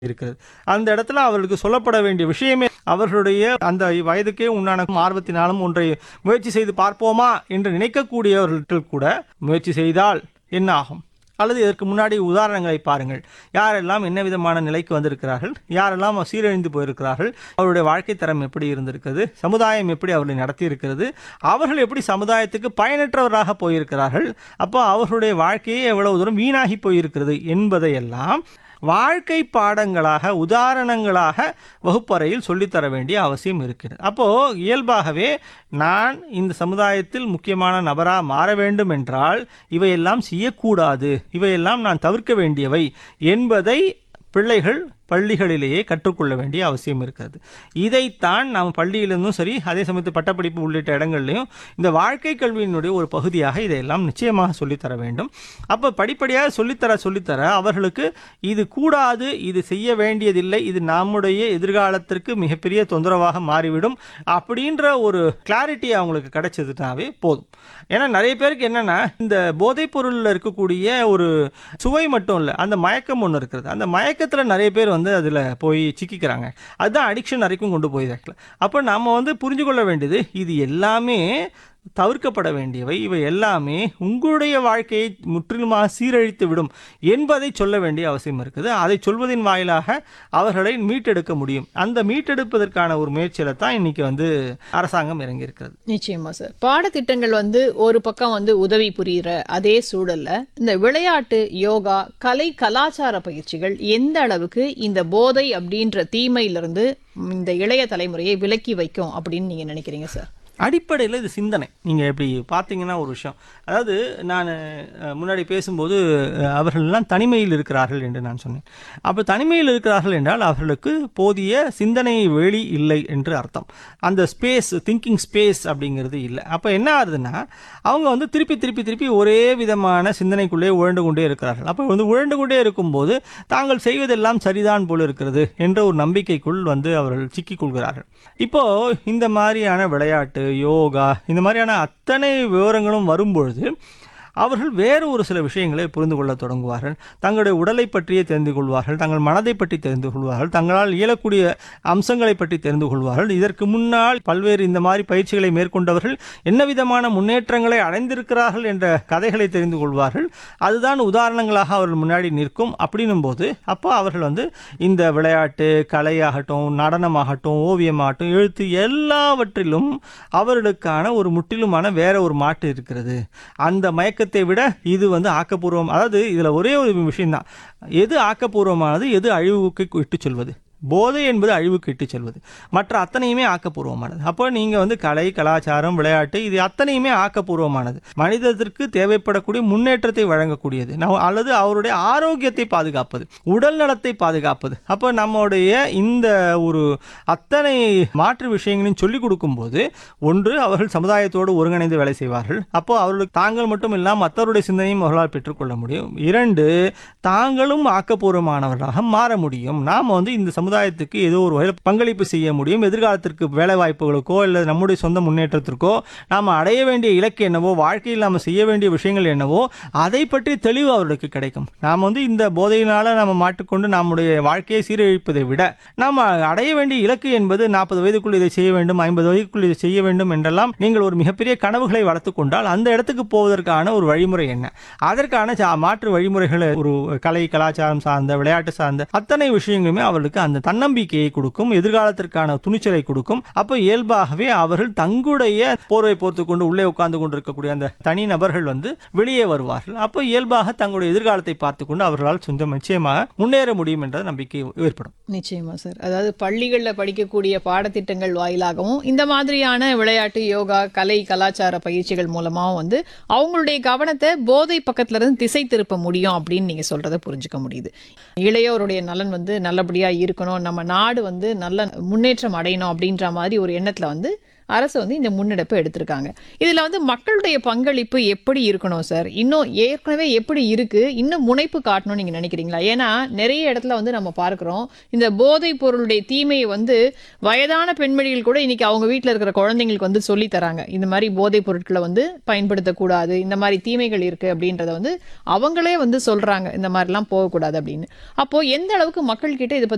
இருக்கிறது அந்த இடத்துல அவர்களுக்கு சொல்லப்பட வேண்டிய விஷயமே அவர்களுடைய அந்த வயதுக்கே உண்டான ஆர்வத்தினாலும் ஒன்றை முயற்சி செய்து பார்ப்போமா என்று நினைக்கக்கூடியவர்கள் கூட முயற்சி செய்தால் என்ன ஆகும் அல்லது இதற்கு முன்னாடி உதாரணங்களை பாருங்கள் யாரெல்லாம் என்ன விதமான நிலைக்கு வந்திருக்கிறார்கள் யாரெல்லாம் சீரழிந்து போயிருக்கிறார்கள் அவருடைய வாழ்க்கை தரம் எப்படி இருந்திருக்கிறது சமுதாயம் எப்படி அவர்களை நடத்தி இருக்கிறது அவர்கள் எப்படி சமுதாயத்துக்கு பயனற்றவராக போயிருக்கிறார்கள் அப்போ அவர்களுடைய வாழ்க்கையே எவ்வளவு தூரம் வீணாகி போயிருக்கிறது என்பதையெல்லாம் வாழ்க்கை பாடங்களாக உதாரணங்களாக வகுப்பறையில் சொல்லித்தர வேண்டிய அவசியம் இருக்கிறது அப்போது இயல்பாகவே நான் இந்த சமுதாயத்தில் முக்கியமான நபராக மாற வேண்டும் என்றால் இவையெல்லாம் செய்யக்கூடாது இவையெல்லாம் நான் தவிர்க்க வேண்டியவை என்பதை பிள்ளைகள் பள்ளிகளிலேயே கற்றுக்கொள்ள வேண்டிய அவசியம் இருக்கிறது இதைத்தான் நாம் பள்ளியிலிருந்தும் சரி அதே சமயத்து பட்டப்படிப்பு உள்ளிட்ட இடங்கள்லையும் இந்த வாழ்க்கை கல்வியினுடைய ஒரு பகுதியாக இதையெல்லாம் நிச்சயமாக சொல்லித்தர வேண்டும் அப்போ படிப்படியாக சொல்லித்தர சொல்லித்தர அவர்களுக்கு இது கூடாது இது செய்ய வேண்டியதில்லை இது நம்முடைய எதிர்காலத்திற்கு மிகப்பெரிய தொந்தரவாக மாறிவிடும் அப்படின்ற ஒரு கிளாரிட்டி அவங்களுக்கு கிடைச்சதுனாவே போதும் ஏன்னா நிறைய பேருக்கு என்னன்னா இந்த போதைப் பொருளில் இருக்கக்கூடிய ஒரு சுவை மட்டும் இல்லை அந்த மயக்கம் ஒன்று இருக்கிறது அந்த மயக்கத்தில் நிறைய பேர் வந்து அதில் போய் சிக்கிக்கிறாங்க அதுதான் அடிக்ஷன் வரைக்கும் கொண்டு போய் ஆக்சுவலா. அப்போ நம்ம வந்து புரிஞ்சு கொள்ள வேண்டியது இது எல்லாமே தவிர்க்கப்பட வேண்டியவை இவை எல்லாமே உங்களுடைய வாழ்க்கையை முற்றிலுமாக சீரழித்து விடும் என்பதை சொல்ல வேண்டிய அவசியம் இருக்குது அதை சொல்வதின் வாயிலாக அவர்களை மீட்டெடுக்க முடியும் அந்த மீட்டெடுப்பதற்கான ஒரு முயற்சியில தான் இன்னைக்கு வந்து அரசாங்கம் இறங்கி இருக்கிறது நிச்சயமா சார் பாடத்திட்டங்கள் வந்து ஒரு பக்கம் வந்து உதவி புரியுற அதே சூழல்ல இந்த விளையாட்டு யோகா கலை கலாச்சார பயிற்சிகள் எந்த அளவுக்கு இந்த போதை அப்படின்ற தீமையிலிருந்து இந்த இளைய தலைமுறையை விலக்கி வைக்கும் அப்படின்னு நீங்க நினைக்கிறீங்க சார் அடிப்படையில் இது சிந்தனை நீங்கள் எப்படி பார்த்தீங்கன்னா ஒரு விஷயம் அதாவது நான் அஹ், முன்னாடி பேசும்போது அஹ், அவர்கள்லாம் தனிமையில் இருக்கிறார்கள் என்று நான் சொன்னேன் அப்போ தனிமையில் இருக்கிறார்கள் என்றால் அவர்களுக்கு போதிய சிந்தனை வெளி இல்லை என்று அர்த்தம் அந்த ஸ்பேஸ் திங்கிங் ஸ்பேஸ் அப்படிங்கிறது இல்லை அப்போ என்ன ஆகுதுன்னா அவங்க வந்து திருப்பி திருப்பி திருப்பி ஒரே விதமான சிந்தனைக்குள்ளே உழண்டு கொண்டே இருக்கிறார்கள் அப்போ வந்து உழண்டு கொண்டே இருக்கும்போது தாங்கள் செய்வதெல்லாம் சரிதான் போல இருக்கிறது என்ற ஒரு நம்பிக்கைக்குள் வந்து அவர்கள் சிக்கிக் கொள்கிறார்கள் இப்போ இந்த மாதிரியான விளையாட்டு யோகா இந்த மாதிரியான அத்தனை விவரங்களும் வரும்பொழுது அவர்கள் வேறு ஒரு சில விஷயங்களை புரிந்து கொள்ள தொடங்குவார்கள் தங்களுடைய உடலை பற்றியே தெரிந்து கொள்வார்கள் தங்கள் மனதை பற்றி தெரிந்து கொள்வார்கள் தங்களால் இயலக்கூடிய அம்சங்களை பற்றி தெரிந்து கொள்வார்கள் இதற்கு முன்னால் பல்வேறு இந்த மாதிரி பயிற்சிகளை மேற்கொண்டவர்கள் என்ன விதமான முன்னேற்றங்களை அடைந்திருக்கிறார்கள் என்ற கதைகளை தெரிந்து கொள்வார்கள் அதுதான் உதாரணங்களாக அவர்கள் முன்னாடி நிற்கும் அப்படின்னும் போது அப்போ அவர்கள் வந்து இந்த விளையாட்டு கலையாகட்டும் நடனமாகட்டும் ஓவியமாகட்டும் எழுத்து எல்லாவற்றிலும் அவர்களுக்கான ஒரு முற்றிலுமான வேற ஒரு மாட்டு இருக்கிறது அந்த மயக்கத்தை விட இது வந்து ஆக்கப்பூர்வம் அதாவது இதில் ஒரே ஒரு விஷயம்தான் எது ஆக்கப்பூர்வமானது எது அழிவுக்கு இட்டுச் செல்வது போதை என்பது அழிவுக்கு இட்டுச் செல்வது மற்ற அத்தனையுமே ஆக்கப்பூர்வமானது அப்போ நீங்கள் வந்து கலை கலாச்சாரம் விளையாட்டு இது அத்தனையுமே ஆக்கப்பூர்வமானது மனிதத்திற்கு தேவைப்படக்கூடிய முன்னேற்றத்தை வழங்கக்கூடியது நம்ம அல்லது அவருடைய ஆரோக்கியத்தை பாதுகாப்பது உடல் நலத்தை பாதுகாப்பது அப்போ நம்முடைய இந்த ஒரு அத்தனை மாற்று விஷயங்களையும் சொல்லிக் கொடுக்கும்போது ஒன்று அவர்கள் சமுதாயத்தோடு ஒருங்கிணைந்து வேலை செய்வார்கள் அப்போ அவர்களுக்கு தாங்கள் மட்டும் இல்லாமல் மற்றவருடைய சிந்தனையும் அவர்களால் பெற்றுக்கொள்ள முடியும் இரண்டு தாங்களும் ஆக்கப்பூர்வமானவர்களாக மாற முடியும் நாம் வந்து இந்த சமுதாயத்துக்கு ஏதோ ஒரு வகையில் பங்களிப்பு செய்ய முடியும் எதிர்காலத்திற்கு வேலை வாய்ப்புகளுக்கோ இல்லை நம்முடைய சொந்த முன்னேற்றத்திற்கோ நாம் அடைய வேண்டிய இலக்கு என்னவோ வாழ்க்கையில் நாம் செய்ய வேண்டிய விஷயங்கள் என்னவோ அதை பற்றி தெளிவு அவர்களுக்கு கிடைக்கும் நாம் வந்து இந்த போதையினால நாம் மாட்டிக்கொண்டு நம்முடைய வாழ்க்கையை சீரழிப்பதை விட நாம் அடைய வேண்டிய இலக்கு என்பது நாற்பது வயதுக்குள் இதை செய்ய வேண்டும் ஐம்பது வயதுக்குள் இதை செய்ய வேண்டும் என்றெல்லாம் நீங்கள் ஒரு மிகப்பெரிய கனவுகளை வளர்த்து கொண்டால் அந்த இடத்துக்கு போவதற்கான ஒரு வழிமுறை என்ன அதற்கான சா- மாற்று வழிமுறைகளை ஒரு கலை கலாச்சாரம் சார்ந்த விளையாட்டு சார்ந்த அத்தனை விஷயங்களுமே அவர்களுக்கு அந்த தன்னம்பிக்கையை கொடுக்கும் எதிர்காலத்திற்கான துணிச்சலை கொடுக்கும் அப்போ இயல்பாகவே அவர்கள் தங்களுடைய போர்வை போர்த்து கொண்டு உள்ளே உட்கார்ந்து கொண்டிருக்கக்கூடிய அந்த தனி நபர்கள் வந்து வெளியே வருவார்கள் அப்போ இயல்பாக தங்களுடைய எதிர்காலத்தை பார்த்து கொண்டு அவர்களால் சொந்தம் நிச்சயமாக முன்னேற முடியும் என்ற நம்பிக்கை ஏற்படும் நிச்சயமா சார் அதாவது பள்ளிகளில் படிக்கக்கூடிய பாடத்திட்டங்கள் வாயிலாகவும் இந்த மாதிரியான விளையாட்டு யோகா கலை கலாச்சார பயிற்சிகள் மூலமாகவும் வந்து அவங்களுடைய கவனத்தை போதை பக்கத்துல இருந்து திசை திருப்ப முடியும் அப்படின்னு நீங்க சொல்றத புரிஞ்சுக்க முடியுது இளையோருடைய நலன் வந்து நல்லபடியா இருக்கணும் நம்ம நாடு வந்து நல்ல முன்னேற்றம் அடையணும் அப்படின்ற மாதிரி ஒரு எண்ணத்துல வந்து அரசு வந்து இந்த முன்னெடுப்பை எடுத்திருக்காங்க இதுல வந்து மக்களுடைய பங்களிப்பு எப்படி இருக்கணும் சார் இன்னும் ஏற்கனவே எப்படி இருக்கு இன்னும் முனைப்பு காட்டணும்னு நீங்க நினைக்கிறீங்களா ஏன்னா நிறைய இடத்துல வந்து நம்ம பார்க்கிறோம் இந்த போதைப் பொருளுடைய தீமையை வந்து வயதான பெண்மணிகள் கூட இன்னைக்கு அவங்க வீட்டில் இருக்கிற குழந்தைங்களுக்கு வந்து சொல்லி தராங்க இந்த மாதிரி போதைப் பொருட்களை வந்து பயன்படுத்தக்கூடாது இந்த மாதிரி தீமைகள் இருக்கு அப்படின்றத வந்து அவங்களே வந்து சொல்றாங்க இந்த மாதிரிலாம் போகக்கூடாது அப்படின்னு அப்போ எந்த அளவுக்கு மக்கள் கிட்ட இதை பத்தி